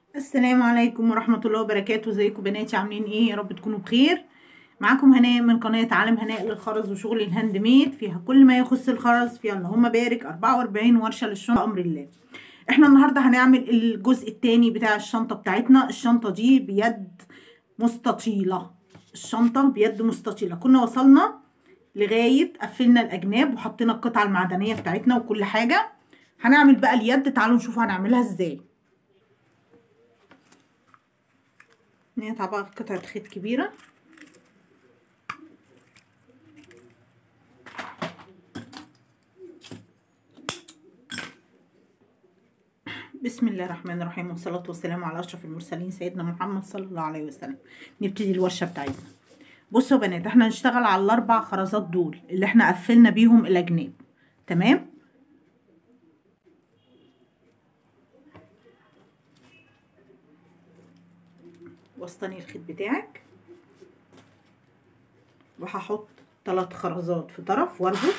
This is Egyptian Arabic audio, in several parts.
السلام عليكم ورحمة الله وبركاته ازيكم بناتي عاملين ايه يا رب تكونوا بخير معاكم هناء من قناة عالم هناء للخرز وشغل الهاند ميد فيها كل ما يخص الخرز فيها اللهم بارك 44 ورشة للشنطة بأمر الله احنا النهاردة هنعمل الجزء التاني بتاع الشنطة بتاعتنا الشنطة دي بيد مستطيلة الشنطة بيد مستطيلة كنا وصلنا لغاية قفلنا الأجناب وحطينا القطعة المعدنية بتاعتنا وكل حاجة هنعمل بقى اليد تعالوا نشوف هنعملها ازاي نقطع بقى قطعة خيط كبيرة بسم الله الرحمن الرحيم والصلاة والسلام على أشرف المرسلين سيدنا محمد صلى الله عليه وسلم نبتدي الورشة بتاعتنا بصوا يا بنات احنا هنشتغل على الأربع خرزات دول اللي احنا قفلنا بيهم الأجناب تمام وسطني الخيط بتاعك وهحط ثلاث خرزات في طرف واربط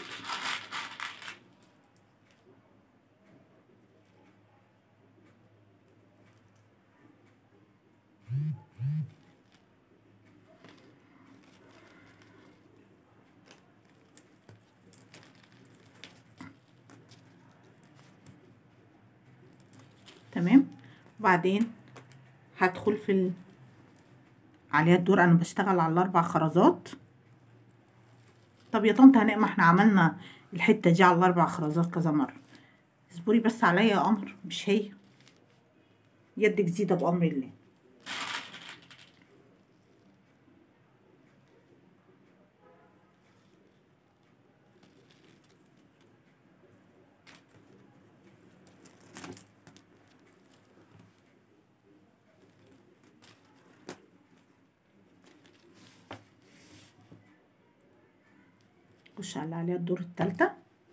تمام وبعدين هدخل في ال... عليها الدور انا بشتغل على الاربع خرزات طب يا طنط هناء ما احنا عملنا الحته دي على الاربع خرزات كذا مره اصبري بس عليا يا قمر مش هي يد جديده بامر الله خش على عليها الدور التالتة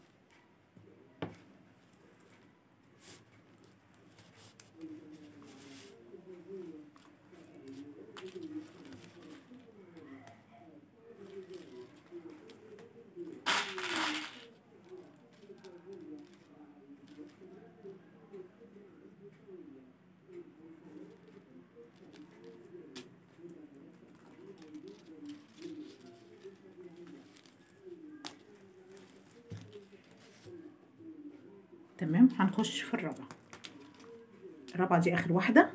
تمام هنخش في الرابعة الرابعة دي آخر واحدة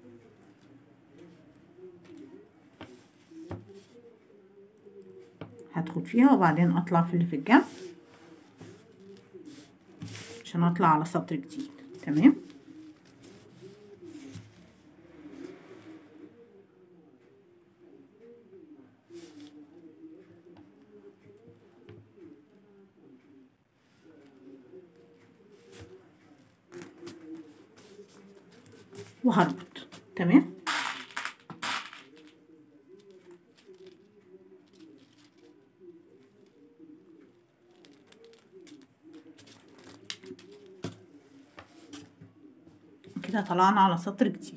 هدخل فيها وبعدين أطلع في اللي في الجنب عشان أطلع على سطر جديد تمام وهربط تمام كده طلعنا على سطر جديد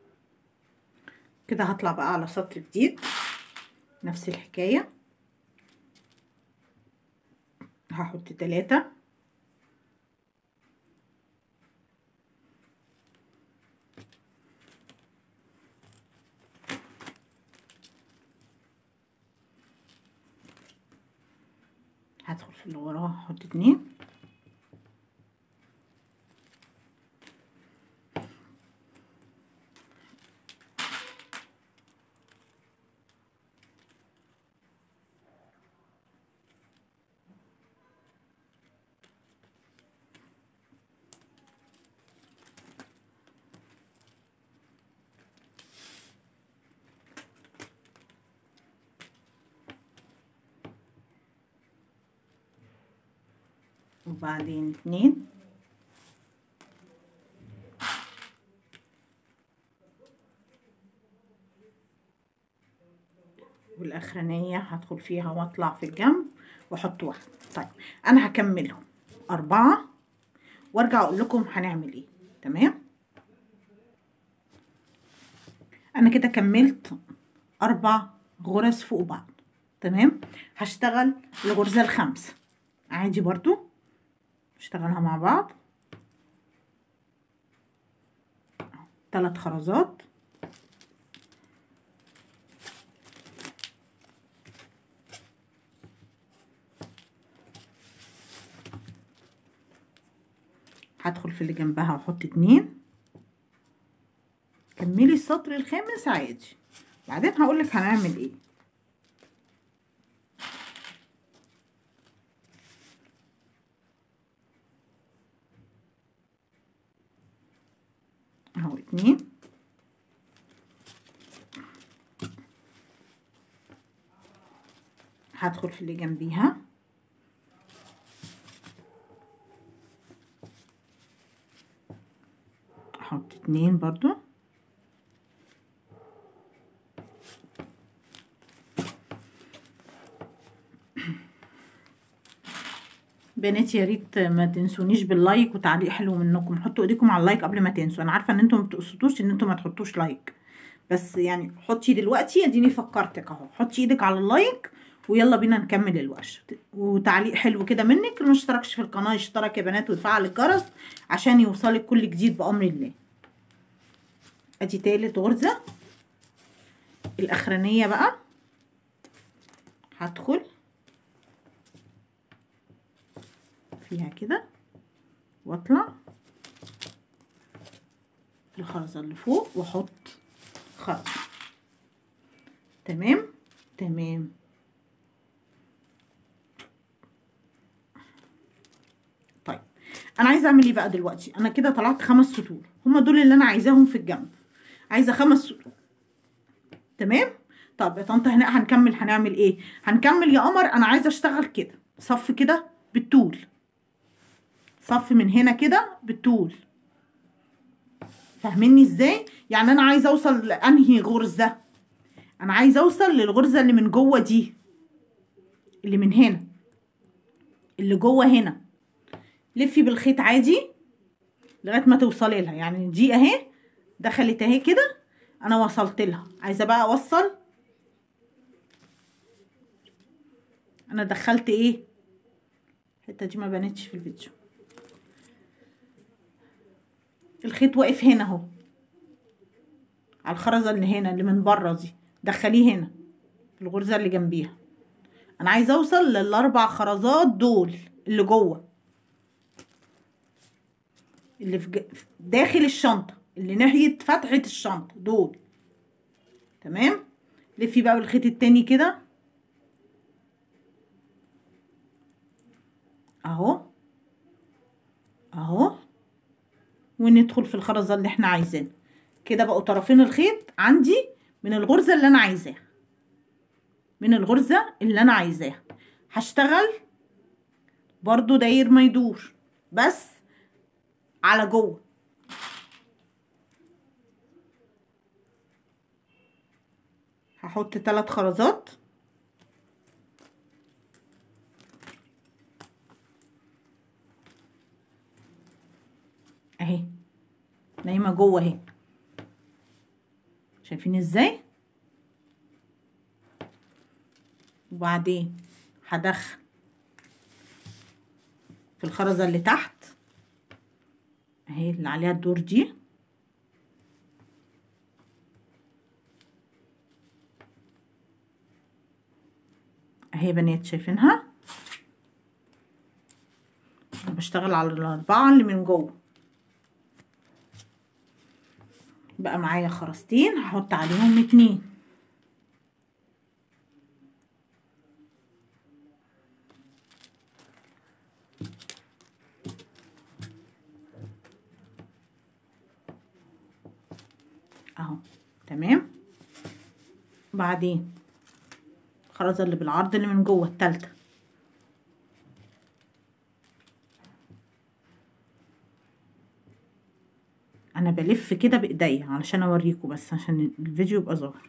كده هطلع بقى على سطر جديد نفس الحكاية هحط تلاتة هدخل في اللي وراه هحط اتنين وبعدين اتنين والاخرانية هدخل فيها واطلع في الجنب واحط واحدة طيب انا هكملهم اربعة وارجع اقول لكم هنعمل ايه تمام انا كده كملت اربع غرز فوق بعض تمام هشتغل الغرزة الخامسة عادي برضو نشتغلها مع بعض ثلاث خرزات هدخل في اللي جنبها واحط اتنين كملي السطر الخامس عادي بعدين هقولك هنعمل ايه اهو اتنين هدخل في اللي جنبيها احط اتنين برضو بنات يا ريت ما تنسونيش باللايك وتعليق حلو منكم حطوا ايديكم على اللايك قبل ما تنسوا انا عارفه ان انتم ما بتقصدوش ان انتم ما تحطوش لايك بس يعني حطي دلوقتي اديني فكرتك اهو حطي ايدك على اللايك ويلا بينا نكمل الورشه وتعليق حلو كده منك اللي ما اشتركش في القناه يشترك يا بنات ويفعل الجرس عشان يوصلك كل جديد بامر الله ادي تالت غرزه الاخرانيه بقى هدخل فيها كده واطلع الخرزه اللي فوق واحط خرزه تمام تمام طيب انا عايزه اعمل ايه بقى دلوقتي انا كده طلعت خمس سطور هما دول اللي انا عايزاهم في الجنب عايزه خمس سطور تمام طب يا طنط هنا هنكمل هنعمل ايه هنكمل يا قمر انا عايزه اشتغل كده صف كده بالطول صف من هنا كده بالطول فاهميني ازاي يعني انا عايزه اوصل لانهي غرزه انا عايزه اوصل للغرزه اللي من جوه دي اللي من هنا اللي جوه هنا لفي بالخيط عادي لغايه ما توصلي لها يعني دي اهي دخلت اهي كده انا وصلت لها عايزه بقى اوصل انا دخلت ايه الحته دي ما بانتش في الفيديو الخيط واقف هنا اهو على الخرزه اللي هنا اللي من بره دي دخليه هنا في الغرزه اللي جنبيها انا عايزه اوصل للاربع خرزات دول اللي جوه اللي في ج... داخل الشنطه اللي ناحيه فتحه الشنطه دول تمام لفي بقى بالخيط التاني كده اهو اهو وندخل في الخرزه اللي احنا عايزينها كده بقوا طرفين الخيط عندي من الغرزه اللي انا عايزاها من الغرزه اللي انا عايزاها هشتغل برضو داير ما يدور بس على جوه هحط ثلاث خرزات اهي نايمه جوه اهي شايفين ازاي وبعدين هدخل في الخرزه اللي تحت اهي اللي عليها الدور دي اهي بنات شايفينها انا بشتغل على الاربعه اللي من جوه بقى معايا خرزتين هحط عليهم اتنين اهو تمام بعدين الخرزه اللي بالعرض اللي من جوه التالتة انا بلف كده بايديا علشان اوريكم بس عشان الفيديو يبقى ظاهر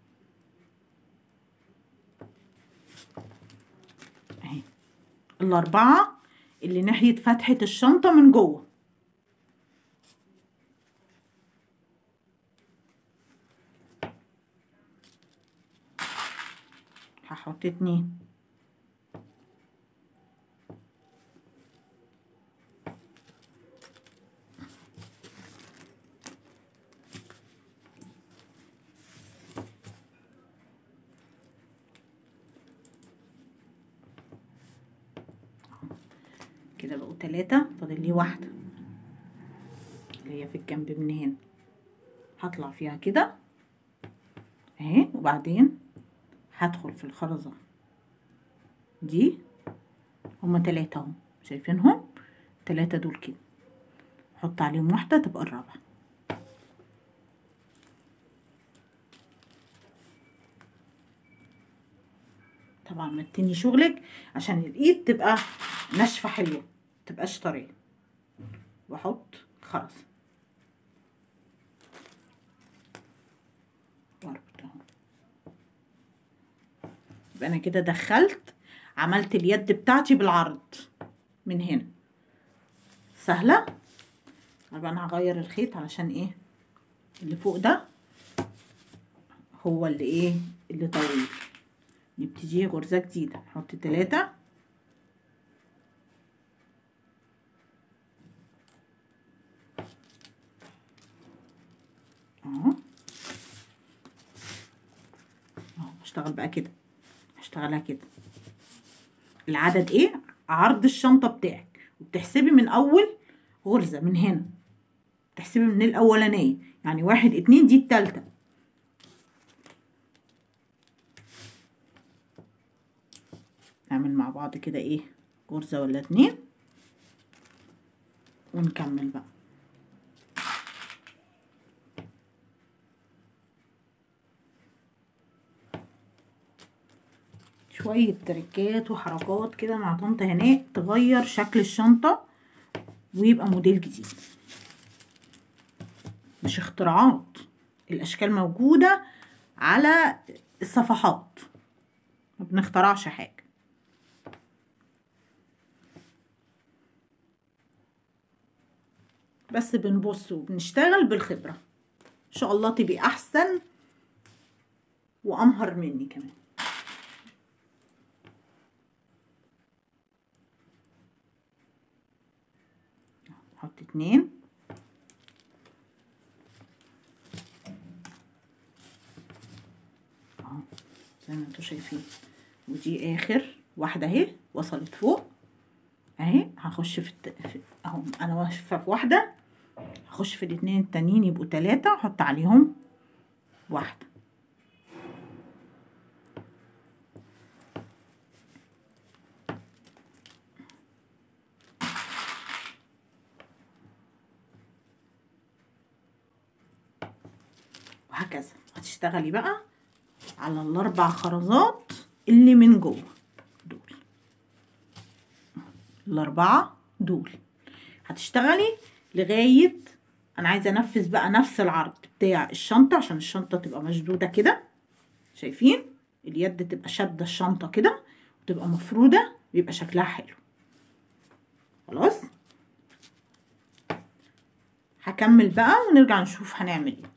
اهي الاربعه اللي ناحيه فتحه الشنطه من جوه هحط اتنين تلاتة فاضل لي واحدة اللي هي في الجنب من هنا هطلع فيها كده اهي وبعدين هدخل في الخرزة دي هما تلاتة اهو شايفينهم تلاتة دول كده احط عليهم واحدة تبقى الرابعة طبعا متني شغلك عشان الايد تبقى ناشفة حلوة متبقاش طرية واحط خرز واربط اهو يبقى انا كده دخلت عملت اليد بتاعتي بالعرض من هنا سهلة يبقى انا هغير الخيط علشان ايه اللي فوق ده هو اللي ايه اللي طويل نبتدي غرزة جديدة نحط تلاتة اهو اهو هشتغل بقى كده هشتغلها كده العدد ايه عرض الشنطة بتاعك وبتحسبي من اول غرزة من هنا بتحسبي من الاولانية يعني واحد اتنين دي التالتة نعمل مع بعض كده ايه غرزة ولا اتنين ونكمل بقى شوية تركات وحركات كده مع طنط هناء تغير شكل الشنطة ويبقى موديل جديد مش اختراعات الأشكال موجودة على الصفحات ما بنخترعش حاجة بس بنبص وبنشتغل بالخبرة ان شاء الله تبقي احسن وامهر مني كمان نحط اتنين اهو زي ما انتوا شايفين ودي اخر واحده اهي وصلت فوق اهي هخش في, الت... في اهو انا واقفه في واحده هخش في الاتنين التانيين يبقوا تلاتة احط عليهم واحده وهكذا هتشتغلي بقى على الاربع خرزات اللي من جوه دول الاربعه دول هتشتغلي لغايه انا عايزه انفذ بقى نفس العرض بتاع الشنطه عشان الشنطه تبقى مشدوده كده شايفين اليد تبقى شاده الشنطه كده وتبقى مفروده بيبقى شكلها حلو خلاص هكمل بقى ونرجع نشوف هنعمل ايه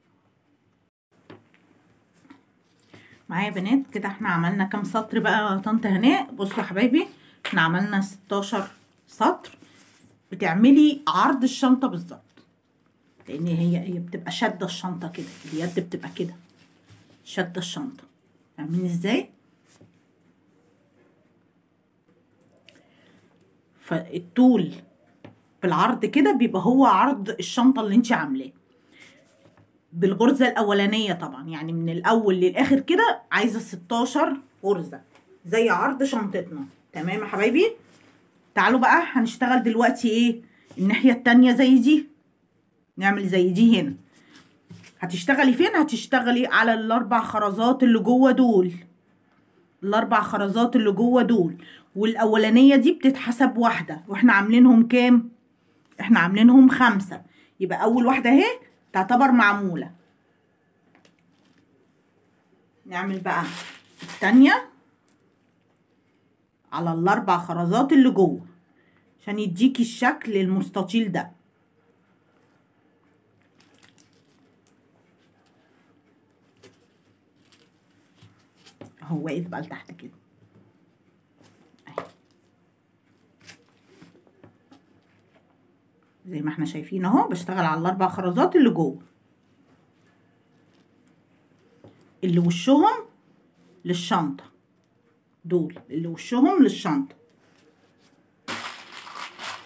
معايا بنات كده احنا عملنا كام سطر بقى يا طنط هناء بصوا يا حبايبي احنا عملنا 16 سطر بتعملي عرض الشنطه بالظبط لان هي هي بتبقى شاده الشنطه كده اليد بتبقى كده شاده الشنطه فاهمين ازاي فالطول بالعرض كده بيبقى هو عرض الشنطه اللي انت عاملاه بالغرزة الأولانية طبعا يعني من الأول للآخر كده عايزة 16 غرزة زي عرض شنطتنا تمام يا حبايبي تعالوا بقى هنشتغل دلوقتي ايه الناحية التانية زي دي نعمل زي دي هنا هتشتغلي فين هتشتغلي على الأربع خرزات اللي جوه دول الأربع خرزات اللي جوه دول والأولانية دي بتتحسب واحدة واحنا عاملينهم كام احنا عاملينهم خمسة يبقى أول واحدة اهي تعتبر معمولة نعمل بقى التانية على الأربع خرزات اللي جوه عشان يديكي الشكل المستطيل ده اهو واقف بقى لتحت كده زي ما احنا شايفين اهو بشتغل على الاربع خرزات اللي جوه اللي وشهم للشنطة دول اللي وشهم للشنطة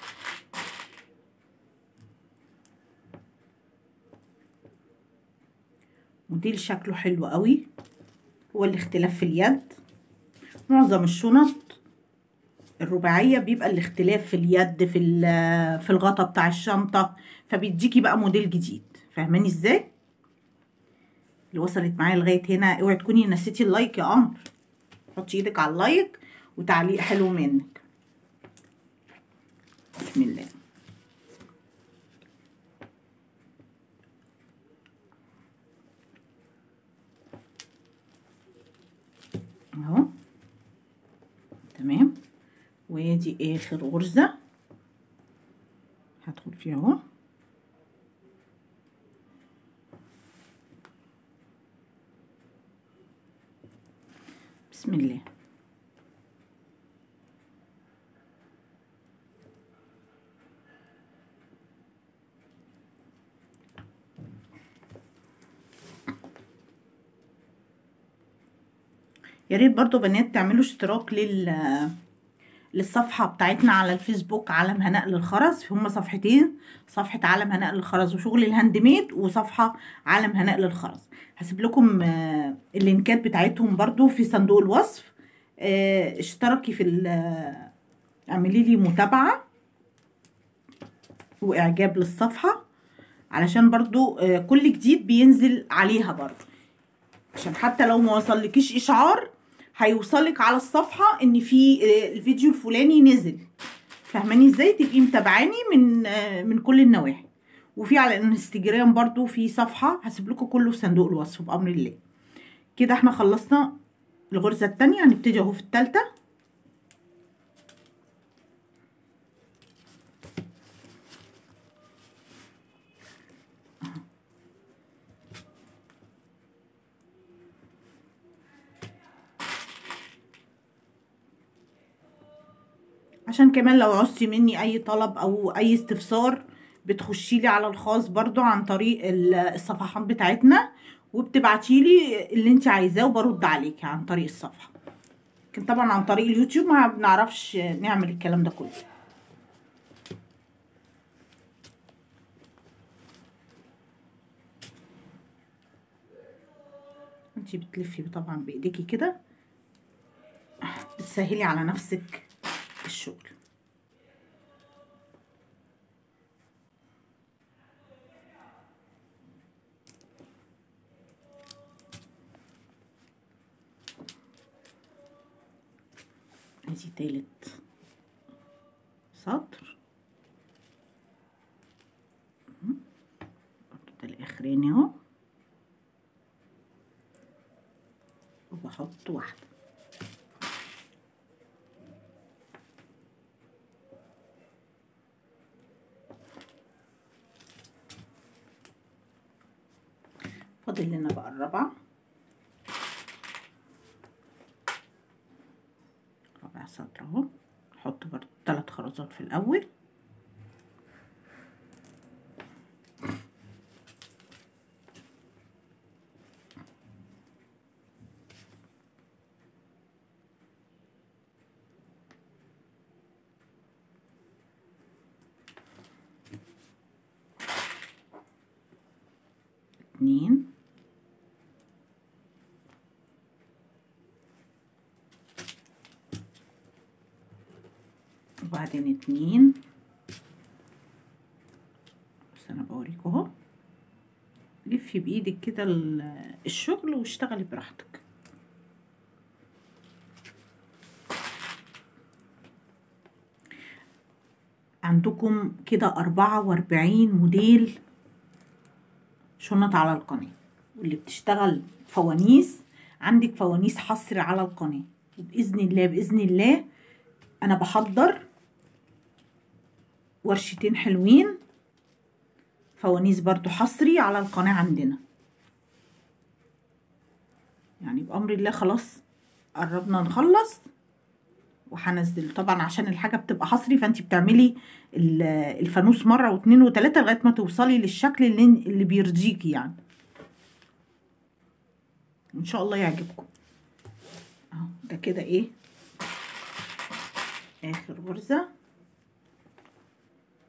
موديل شكله حلو قوي هو الاختلاف في اليد معظم الشنط الرباعية بيبقى الاختلاف في اليد في في الغطا بتاع الشنطة فبيديكي بقى موديل جديد فاهماني ازاي اللي وصلت معايا لغاية هنا اوعي تكوني نسيتي اللايك يا قمر حطي ايدك على اللايك وتعليق حلو منك بسم الله اهو تمام ودي اخر غرزة هدخل فيها اهو بسم الله يا ريت برضو بنات تعملوا اشتراك لل للصفحة بتاعتنا على الفيسبوك عالم هناء للخرز هما صفحتين صفحة عالم هناء للخرز وشغل الهاند ميد وصفحة عالم هناء للخرز هسيب لكم اللينكات بتاعتهم برضو في صندوق الوصف اشتركي في اعملي لي متابعة واعجاب للصفحة علشان برضو كل جديد بينزل عليها برضو عشان حتى لو ما وصلكيش اشعار هيوصلك على الصفحه ان في الفيديو الفلاني نزل فاهماني ازاي تبقي متابعاني من من كل النواحي وفي على الانستجرام برضو في صفحه هسيب لكم كله في صندوق الوصف بامر الله كده احنا خلصنا الغرزه الثانيه هنبتدي اهو في الثالثه عشان كمان لو عوزتي مني اي طلب او اي استفسار بتخشي لي على الخاص برضو عن طريق الصفحات بتاعتنا وبتبعتي لي اللي انت عايزاه وبرد عليكي عن طريق الصفحه لكن طبعا عن طريق اليوتيوب ما بنعرفش نعمل الكلام ده كله انت بتلفي طبعا بايديكي كده بتسهلي على نفسك الشغل ادي تالت سطر برضو ده الاخراني اهو وبحط واحده فاضل لنا بقى الرابعة رابع سطر اهو نحط برضو ثلاث خرزات في الأول اتنين وبعدين اتنين بس انا بوريكوا اهو لفي بايدك كده الشغل واشتغلي براحتك عندكم كده أربعة وأربعين موديل شنط على القناة واللي بتشتغل فوانيس عندك فوانيس حصر على القناة وبإذن الله بإذن الله أنا بحضر ورشتين حلوين فوانيس برضو حصري على القناة عندنا يعني بأمر الله خلاص قربنا نخلص وهنزل طبعا عشان الحاجة بتبقى حصري فانت بتعملي الفانوس مرة واتنين وتلاتة لغاية ما توصلي للشكل اللي, اللي بيرضيكي يعني ان شاء الله يعجبكم اهو ده كده ايه اخر غرزة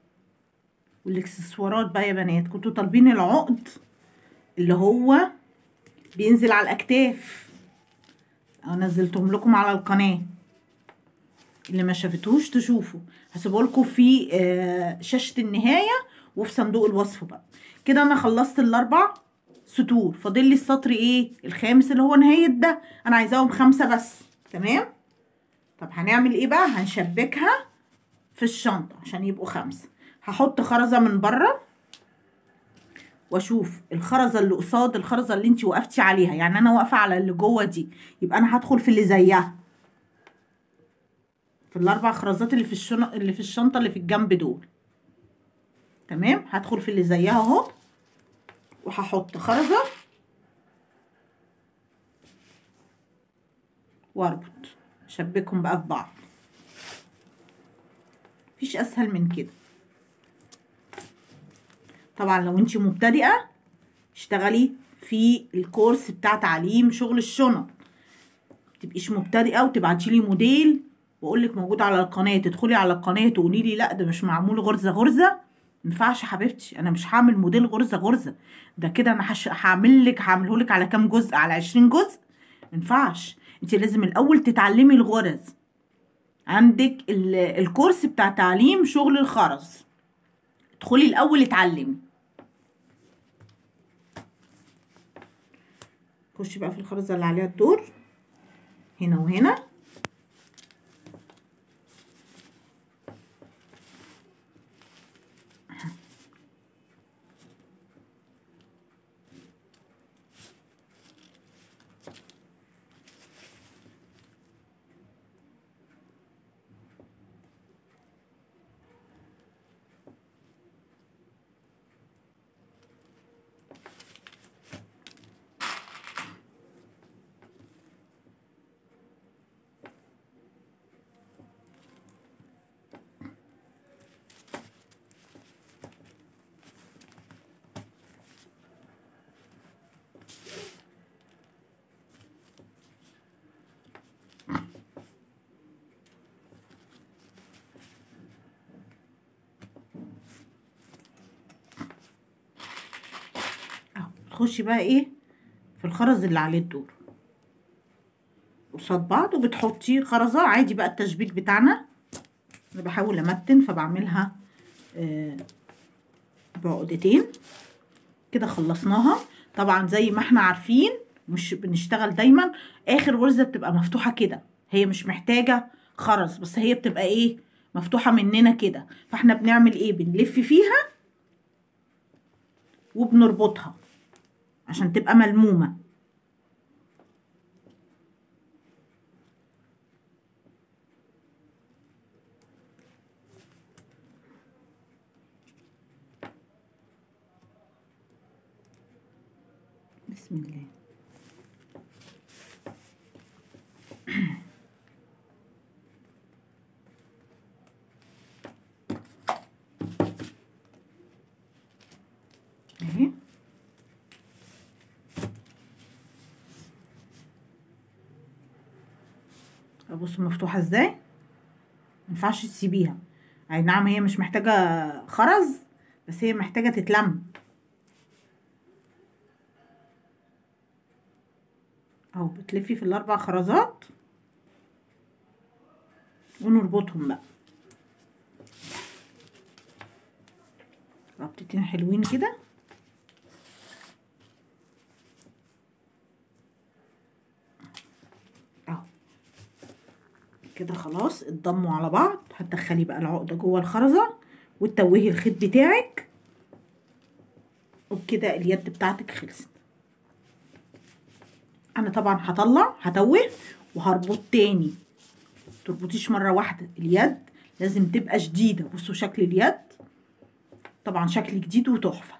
والاكسسوارات بقى يا بنات كنتوا طالبين العقد اللي هو بينزل على الاكتاف انا نزلتهم لكم على القناه اللي ما شافتوش تشوفوا هسيبه لكم في آه، شاشه النهايه وفي صندوق الوصف بقى كده انا خلصت الاربع سطور فاضل لي السطر ايه الخامس اللي هو نهايه ده انا عايزاهم خمسه بس تمام طب هنعمل ايه بقى هنشبكها في الشنطه عشان يبقوا خمسه هحط خرزه من بره واشوف الخرزه اللي قصاد الخرزه اللي انت وقفتي عليها يعني انا واقفه على اللي جوه دي يبقى انا هدخل في اللي زيها في الاربع خرزات اللي في الشن... اللي في الشنطه اللي في الجنب دول تمام هدخل في اللي زيها اهو وهحط خرزه واربط اشبكهم بقى في بعض مفيش اسهل من كده طبعا لو انت مبتدئه اشتغلي في الكورس بتاع تعليم شغل الشنط متبقيش مبتدئه وتبعتي لي موديل واقول لك موجود على القناه تدخلي على القناه تقولي لي لا ده مش معمول غرزه غرزه مينفعش يا حبيبتي انا مش هعمل موديل غرزه غرزه ده كده انا هش... هعمل لك هعمله لك على كام جزء على 20 جزء مينفعش انت لازم الاول تتعلمي الغرز عندك ال... الكورس بتاع تعليم شغل الخرز ادخلي الاول اتعلمي خشي بقى في الخرزه اللي عليها الدور هنا وهنا اهو تخشي بقى ايه في الخرز اللي عليه الدور قصاد بعض وبتحطي خرزة عادي بقى التشبيك بتاعنا انا بحاول امتن فبعملها آه بعقدتين كده خلصناها طبعا زي ما احنا عارفين مش بنشتغل دايما اخر غرزة بتبقى مفتوحة كده هي مش محتاجة خرز بس هي بتبقى ايه مفتوحة مننا كده فاحنا بنعمل ايه بنلف فيها وبنربطها عشان تبقى ملمومة بسم الله اهي بصوا مفتوحة ازاي مينفعش تسيبيها اي نعم هي مش محتاجة خرز بس هي محتاجة تتلم اهو بتلفي في الاربع خرزات ونربطهم بقى ربطتين حلوين كده اهو كده خلاص اتضموا على بعض هتدخلي بقى العقده جوه الخرزه وتتوهي الخيط بتاعك وبكده اليد بتاعتك خلصت انا طبعا هطلع هتوه وهربط تاني تربطيش مره واحده اليد لازم تبقى شديده بصوا شكل اليد طبعا شكل جديد وتحفه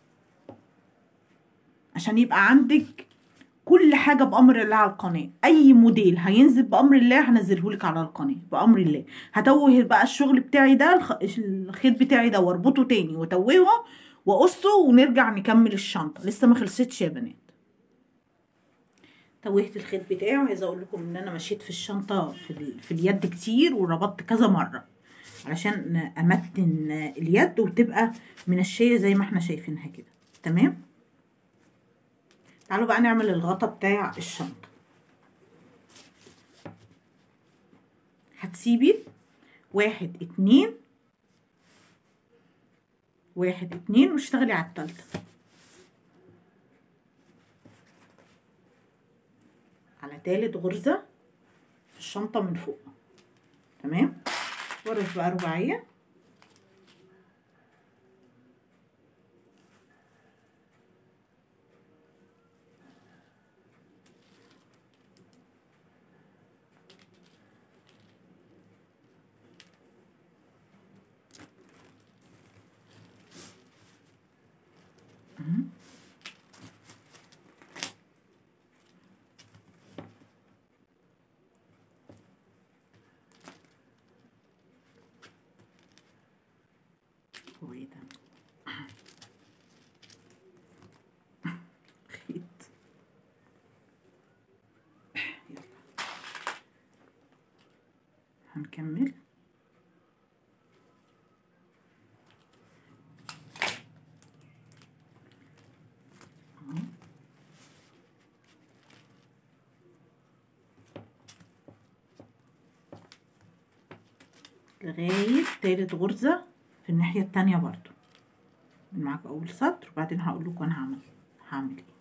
عشان يبقى عندك كل حاجه بامر الله على القناه اي موديل هينزل بامر الله هنزله لك على القناه بامر الله هتوه بقى الشغل بتاعي ده الخ... الخيط بتاعي ده واربطه تاني واتوهه واقصه ونرجع نكمل الشنطه لسه ما خلصتش يا بنات توهت الخيط بتاعي وعايزه اقول لكم ان انا مشيت في الشنطه في, ال... في اليد كتير وربطت كذا مره علشان امتن اليد وتبقى منشيه زي ما احنا شايفينها كده تمام تعالوا بقى نعمل الغطا بتاع الشنطة هتسيبي واحد اتنين واحد اتنين واشتغلي على التالتة على تالت غرزة في الشنطة من فوق تمام غرز بقى رباعية وايه ده خيط يلا هنكمل أهو. لغاية تالت غرزة في الناحية التانية برضو من معاك أول سطر وبعدين هقول لكم أنا هعمل هعمل إيه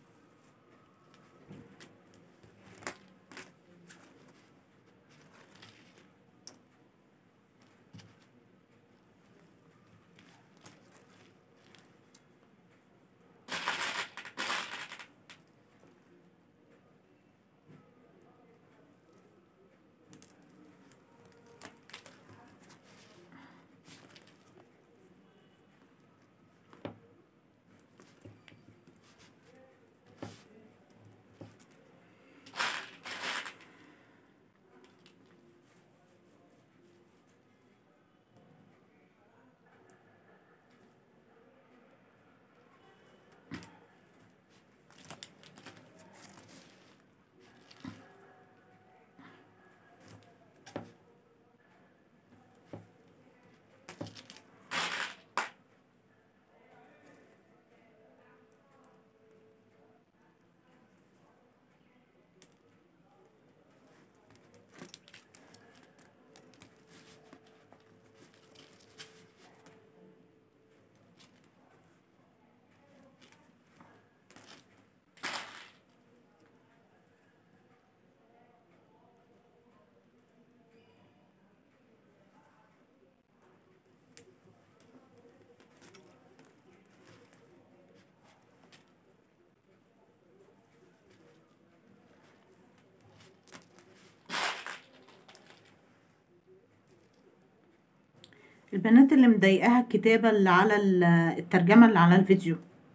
البنات اللي مضايقاها الكتابة اللي على ال- الترجمة اللي على الفيديو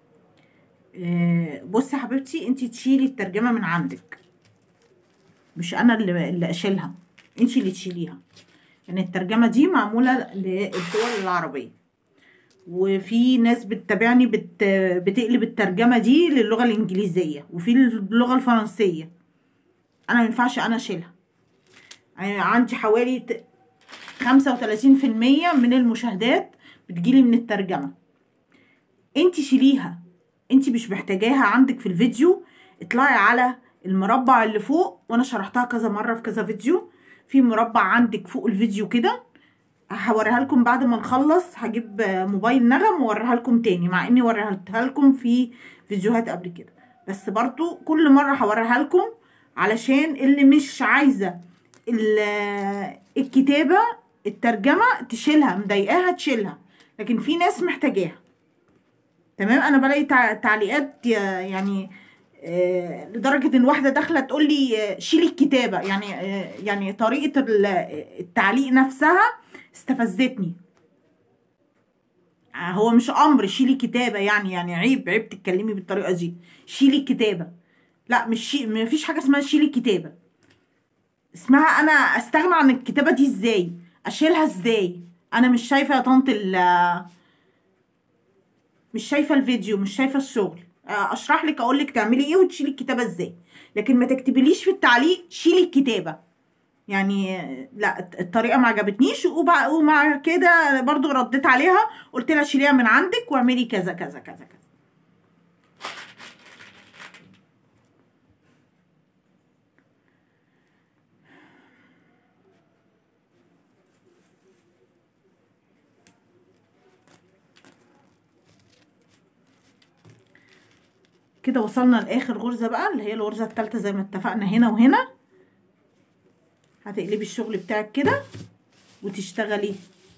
آه، بصي يا حبيبتي انتي تشيلي الترجمة من عندك مش انا اللي اللي اشيلها انتي اللي تشيليها يعني الترجمة دي معمولة للدول العربية وفي ناس بتتابعني بت... بتقلب الترجمة دي للغة الإنجليزية وفي اللغة الفرنسية أنا مينفعش أنا أشيلها يعني عندي حوالي ت- خمسة وتلاتين في المية من المشاهدات بتجيلي من الترجمة انتي شيليها انتي مش محتاجاها عندك في الفيديو اطلعي على المربع اللي فوق وانا شرحتها كذا مرة في كذا فيديو في مربع عندك فوق الفيديو كده هوريها لكم بعد ما نخلص هجيب موبايل نغم واوريها لكم تاني مع اني وريتها لكم في فيديوهات قبل كده بس برضو كل مرة هوريها لكم علشان اللي مش عايزة ال- الكتابة الترجمة تشيلها مضايقاها تشيلها لكن في ناس محتاجاها تمام انا بلاقي تع- تعليقات يا- يعني آه، لدرجة ان واحدة داخلة تقول لي آه، شيلي الكتابة يعني آه، يعني طريقة ال- التعليق نفسها استفزتني آه، هو مش امر شيلي كتابة يعني يعني عيب عيب تتكلمي بالطريقة دي شيلي الكتابة لا مش شي... مفيش حاجة اسمها شيلي الكتابة اسمها انا استغنى عن الكتابة دي ازاي اشيلها ازاي انا مش شايفة يا طنط ال- مش شايفه الفيديو مش شايفه الشغل آه، اشرح لك اقول لك تعملي ايه وتشيلي الكتابه ازاي لكن ما تكتبليش في التعليق شيلي الكتابه يعني آه، لا الطريقه ما عجبتنيش وبع- ومع كده برضو رديت عليها قلت لها شيليها من عندك واعملي كذا كذا كذا كذا كده وصلنا لاخر غرزة بقى اللي هي الغرزة التالتة زي ما اتفقنا هنا وهنا هتقلبي الشغل بتاعك كده وتشتغلي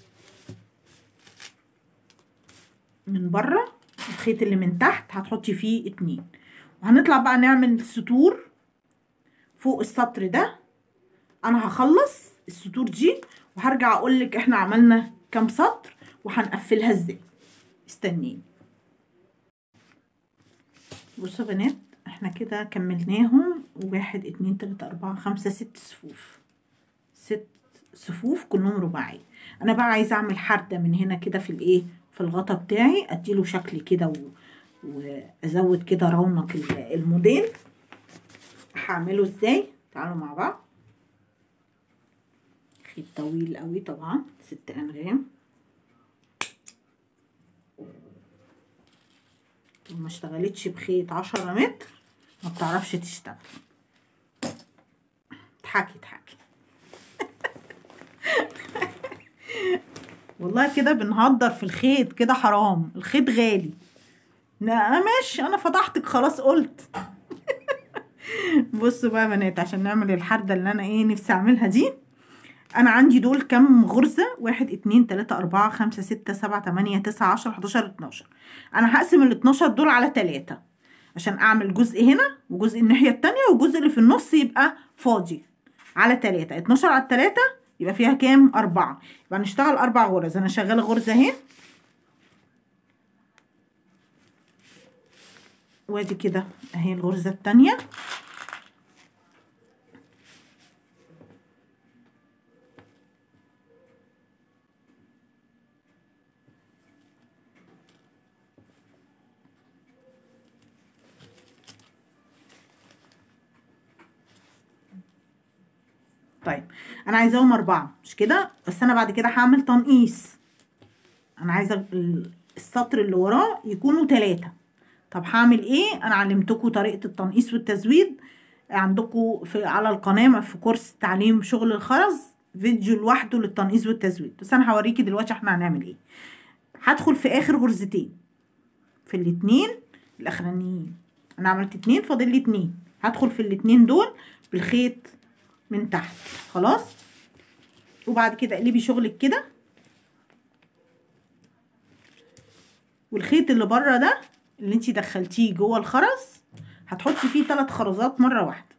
من بره الخيط اللي من تحت هتحطي فيه اتنين وهنطلع بقى نعمل سطور فوق السطر ده انا هخلص السطور دي وهرجع اقولك احنا عملنا كام سطر وهنقفلها ازاي استنيني بصوا يا بنات احنا كده كملناهم واحد اتنين تلاتة اربعة خمسة ست صفوف ست صفوف كلهم رباعي انا بقى عايزه اعمل حردة من هنا كده في الايه في الغطا بتاعي اديله شكل كده و... وازود كده رونق الموديل هعمله ازاي تعالوا مع بعض خيط طويل قوي طبعا ست انغام وما اشتغلتش بخيط عشرة متر ما بتعرفش تشتغل اضحكي اضحكي والله كده بنهدر في الخيط كده حرام الخيط غالي لا ماشي انا فضحتك خلاص قلت بصوا بقى يا بنات عشان نعمل الحردة اللي انا ايه نفسي اعملها دي انا عندي دول كام غرزة واحد اتنين تلاتة اربعة خمسة ستة سبعة تمانية تسعة عشرة حداشر اتناشر انا هقسم الاتناشر دول على تلاتة عشان اعمل جزء هنا وجزء الناحية التانية والجزء اللي في النص يبقى فاضي على تلاتة اتناشر على التلاتة يبقى فيها كام اربعة يبقى نشتغل اربع غرز انا شغالة غرزة اهي وادي كده اهي الغرزة التانية طيب انا عايزاهم اربعة مش كده بس انا بعد كده هعمل تنقيص انا عايزة السطر اللي وراه يكونوا تلاتة طب هعمل ايه انا علمتكم طريقة التنقيص والتزويد عندكم في على القناة في كورس تعليم شغل الخرز فيديو لوحده للتنقيص والتزويد بس انا هوريكي دلوقتي احنا هنعمل ايه هدخل في اخر غرزتين في الاتنين الاخرانيين انا عملت اتنين فاضل لي اتنين هدخل في الاتنين دول بالخيط من تحت خلاص وبعد كده اقلبي شغلك كده والخيط اللي بره ده اللي انتي دخلتيه جوه الخرز هتحطي فيه ثلاث خرزات مره واحده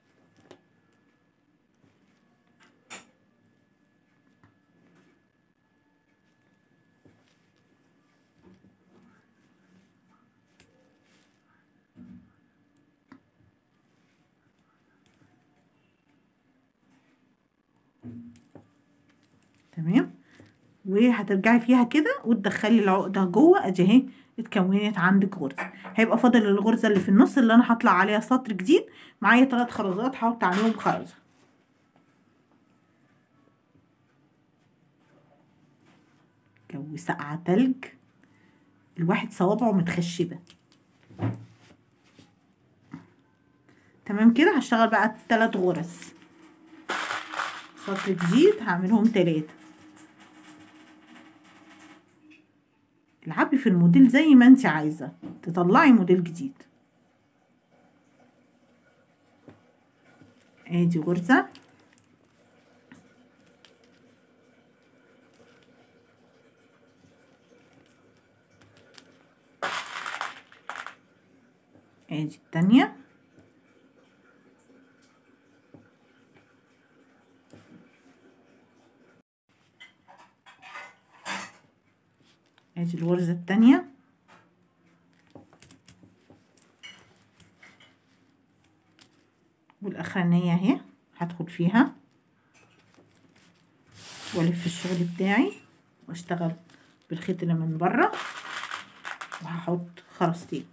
تمام وهترجعي فيها كده وتدخلي العقده جوه ادي اهي اتكونت عندك غرزه هيبقى فاضل الغرزه اللي في النص اللي انا هطلع عليها سطر جديد معايا ثلاث خرزات هحط عليهم خرزه جو ساقعه تلج الواحد صوابعه متخشبه تمام كده هشتغل بقى الثلاث غرز سطر جديد هعملهم تلاتة العبي في الموديل زي ما انت عايزة تطلعي موديل جديد ادي غرزة ادي التانية ادي الغرزة التانية والاخرانية اهي هدخل فيها والف الشغل بتاعي واشتغل بالخيط اللي من بره وهحط خرزتين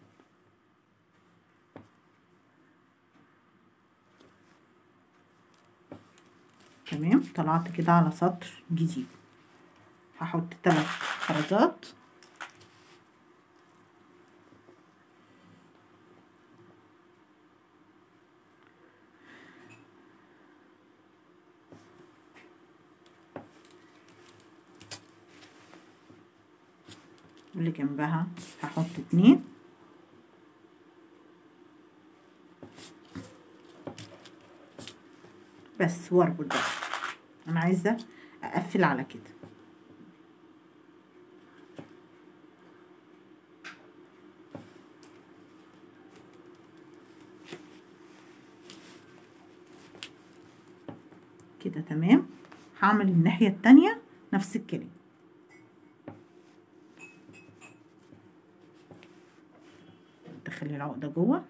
تمام طلعت كده على سطر جديد هحط ثلاث خرزات واللي جنبها هحط اتنين بس واربط بقى انا عايزه اقفل على كده كده تمام هعمل الناحيه التانية نفس الكلام دخلي العقده جوه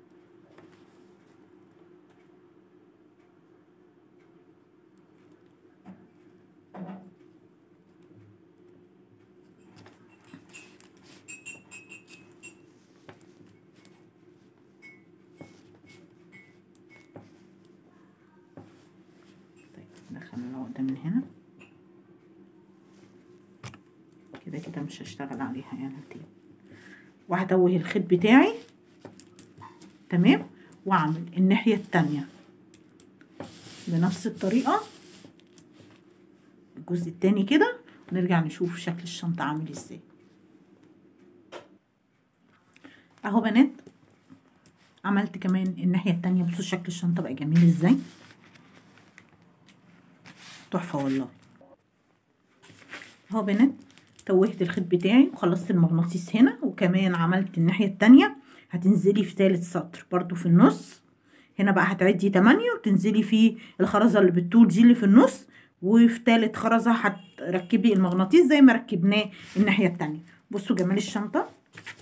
طيب ندخل العقدة من هنا كده كده مش هشتغل عليها يعني تاني وهتوه الخيط بتاعي تمام واعمل الناحية التانية بنفس الطريقة الجزء التاني كده ونرجع نشوف شكل الشنطة عامل ازاي اهو بنات عملت كمان الناحية التانية بصوا شكل الشنطة بقى جميل ازاي تحفة والله اهو بنات توهت الخيط بتاعي وخلصت المغناطيس هنا وكمان عملت الناحية التانية هتنزلي في تالت سطر برضو في النص هنا بقى هتعدي تمانية وتنزلي في الخرزة اللي بالطول دي اللي في النص وفي تالت خرزة هتركبي المغناطيس زي ما ركبناه الناحية التانية بصوا جمال الشنطة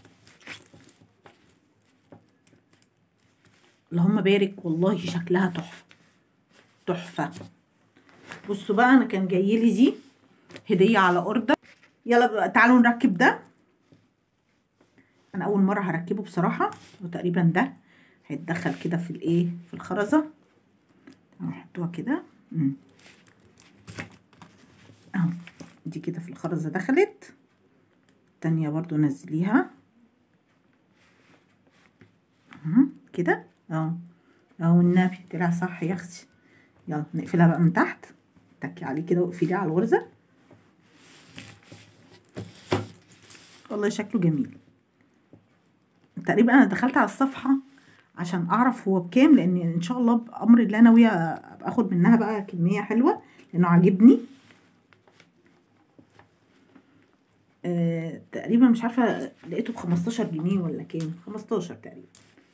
اللهم بارك والله شكلها تحفة تحفة بصوا بقى انا كان جايلي دي هدية على اوردر يلا بقى تعالوا نركب ده انا اول مرة هركبه بصراحة وتقريبا ده هيتدخل كده في الايه في الخرزة هنحطوها كده اهو دي كده في الخرزة دخلت التانية برضو نزليها كده اهو اهو النبي طلع صح يا اختي يلا نقفلها بقى من تحت تكي عليه كده واقفليه على الغرزة والله شكله جميل تقريبا انا دخلت على الصفحة عشان اعرف هو بكام لان ان شاء الله بامر الله ناوية اخد منها بقى كمية حلوة لانه عاجبني آه تقريبا مش عارفة لقيته بخمستاشر جنيه ولا كام خمستاشر تقريبا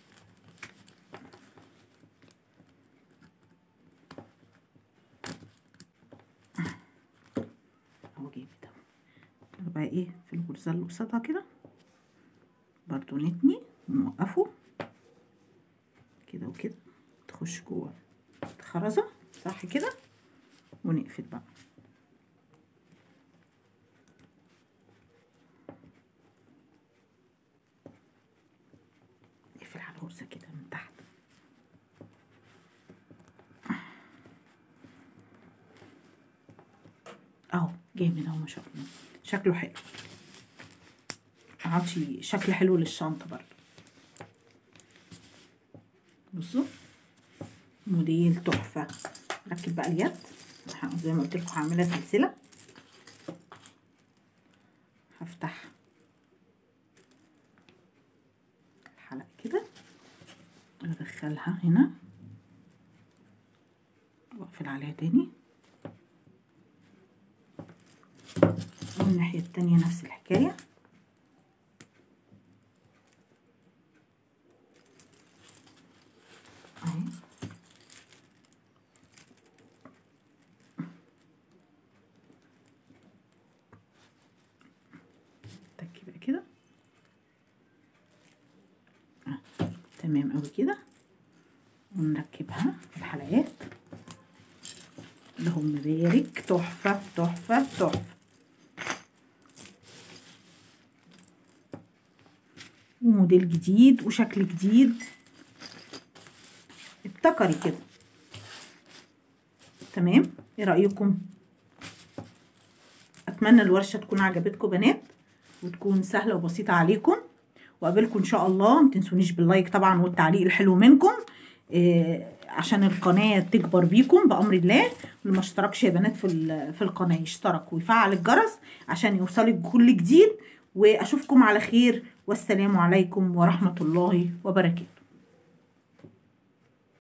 اهو جامد اهو بقى ايه في الغرزة اللي قصادها كده برضو نتني ونوقفه كده وكده تخش جوه الخرزة صح كده ونقفل بقى نقفل على الغرزة كده من تحت اهو جامد اهو ما شاء الله شكله حلو عطي شكل حلو للشنطة برضو بصوا موديل تحفة ركب بقى اليد زي ما قلت لكم هعملها سلسلة هفتح الحلقة كده وادخلها هنا واقفل عليها تاني والناحية التانية نفس الحكاية اهي تكي بقى كده آه. تمام اوي كده ونركبها في الحلقات اللهم بارك تحفة تحفة تحفة وموديل جديد وشكل جديد ابتكري كده تمام ايه رأيكم اتمنى الورشة تكون عجبتكم بنات وتكون سهلة وبسيطة عليكم وقابلكم ان شاء الله متنسونيش باللايك طبعا والتعليق الحلو منكم إيه عشان القناة تكبر بيكم بأمر الله واللي ما اشتركش يا بنات في في القناة يشترك ويفعل الجرس عشان يوصلك كل جديد واشوفكم على خير والسلام عليكم ورحمة الله وبركاته